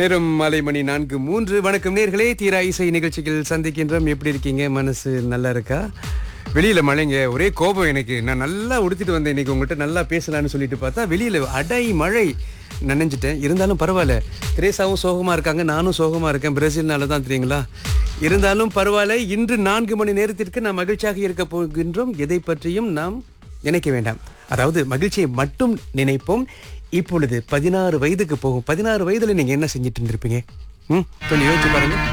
நேரம் மாலை மணி நான்கு மூன்று வணக்கம் நேர்களே தீரா இசை நிகழ்ச்சிகள் சந்திக்கின்றோம் எப்படி இருக்கீங்க மனசு நல்லா இருக்கா வெளியில மழைங்க ஒரே கோபம் எனக்கு நான் நல்லா உடுத்திட்டு வந்தேன் இன்னைக்கு உங்கள்கிட்ட நல்லா பேசலாம்னு சொல்லிட்டு பார்த்தா வெளியில அடை மழை நனைஞ்சிட்டேன் இருந்தாலும் பரவாயில்ல திரேசாவும் சோகமா இருக்காங்க நானும் சோகமா இருக்கேன் பிரேசில்னால தான் தெரியுங்களா இருந்தாலும் பரவாயில்ல இன்று நான்கு மணி நேரத்திற்கு நாம் மகிழ்ச்சியாக இருக்க போகின்றோம் எதை பற்றியும் நாம் நினைக்க வேண்டாம் அதாவது மகிழ்ச்சியை மட்டும் நினைப்போம் இப்பொழுது பதினாறு வயதுக்கு போகும் பதினாறு வயதுல நீங்க என்ன செஞ்சுட்டு இருந்திருப்பீங்க ம் கொஞ்சம் யோசிச்சு பாருங்க